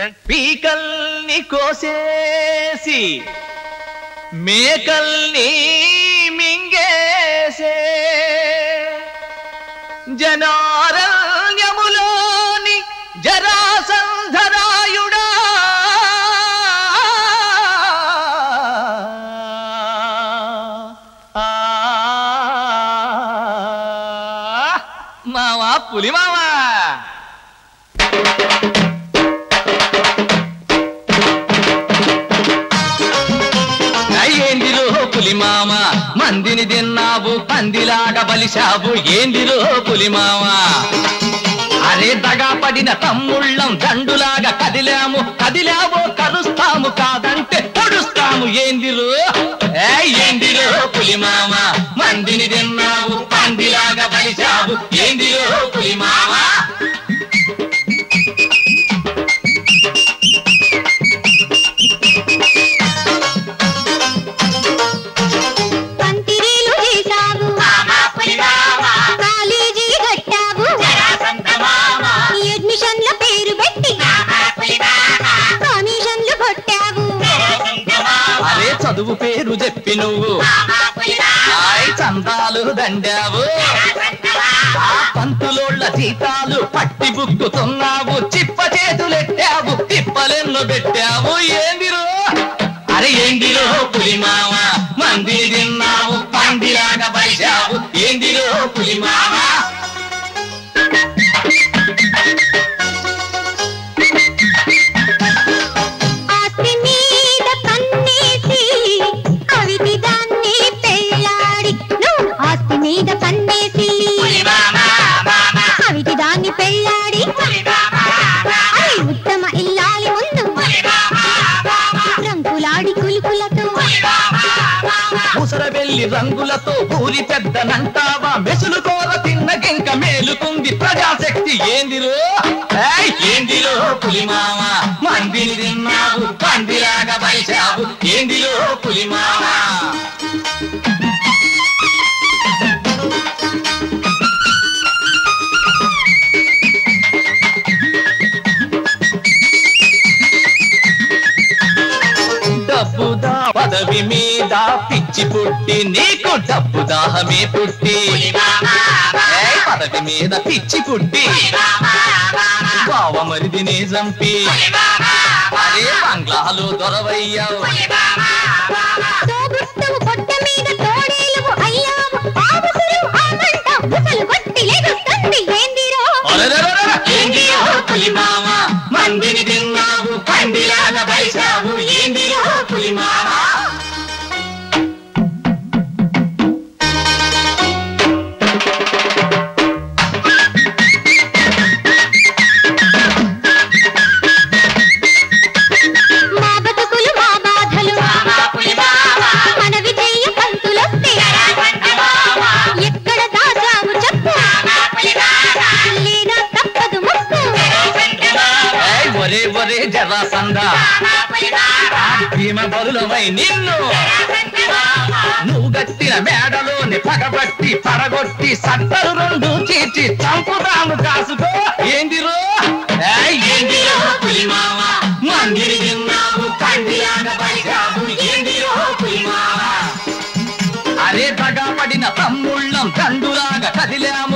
పీకల్ని కోసేసి మేకల్ని మింగేసే జనారణ్యములోని జరాసంధరాయుడా ఆ, మావా పులి మావా ఏందిరో పులిమామ మందిని తిన్నావు పందిలాగా బలిశావు ఏందిరో పులిమామ అరే దగా పడిన తమ్ముళ్ళం దండులాగా కదిలాము కదిలావో కరుస్తాము కాదంటే పొడుస్తాము ఏందిరో ఏ ఏందిరో పులిమామ మందిని తిన్నావు పందిలాగా బలిశావు ఏందిరో పులిమామ పంతిరీలు చేశావు కాలేజీ కట్టావు అడ్మిషన్ల పేరు పెట్టి కమిషన్లు కొట్టావు అరే చదువు పేరు చెప్పి నువ్వు ఆయ్ చందాలు దండావు ఆ పంతులోళ్ళ జీతాలు పట్టి బుక్కుతున్నావు చిప్ప చేతులెట్టావు తిప్పలెన్ను పెట్టావు ఏందిరో అరే ఏందిరో పులిమామ మంది తిన్నావు పందిలాగా బలిశావు ఏందిరో పులిమామ ఆస్తి మీద కన్నేసి అవిటి దాన్ని పెళ్ళాడి నువ్వు ఆస్తి మీద కన్నేసి అవిటి దాన్ని పెళ్ళాడి అది ఉత్తమ ఇల్లాలి ముందు రంకులాడి కులుకులతో ముసర వెళ్ళి రంగులతో ఊరి పెద్దనంటావా మెసులు కోర తిన్న గింక మేలుకుంది ప్రజాశక్తి ఏందిరో ఏయ్, ఏందిరో పులిమామ మందిని తిన్నావు పందిలాగా బలిశావు ఏందిరో పులిమామ డబ్బుదా పదవి మీద పిచ్చి పుట్టి నీకు డబ్బు దాహమే పుట్టి ఏయ్, పదవి మీద పిచ్చి పుట్టి బావ మరిదిని చంపి అరే బంగ్లాలు దొరవయ్యావు తోబుట్టువు పొట్ట మీద తోడేలువు అయ్యావు ఆవుసులు ఆమంట ముసలు కొట్టి లెగుస్తుంది ఏందిరో అరెరెరెరె! ఏందిరో పులిమామ మందిని తిన్నావు పందిలాగా బలిశావు ఏందిరో పులిమామ మా బతుకులు మా బాధలు మన విజయ పంతులొస్తే ఎక్కడ దాచావు చెప్పు లేదా తప్పదు ముక్కు ఏయ్, ఒరే ఒరే జరాసంద భీమ బరులమై నిన్ను నువ్వు గట్టిన మేడలోని పగబట్టి పడగొట్టి సత్తరు రెండు చీచి చంపుదాము కాసుకో ఏందిరో ఏయ్, ఏందిరో పులిమామ మందిరి తిన్నావు పందిలాగా పలికావు ఏందిరో పులిమామ అరే పడిన తమ్ముళ్ళం దండులాగా కదిలాము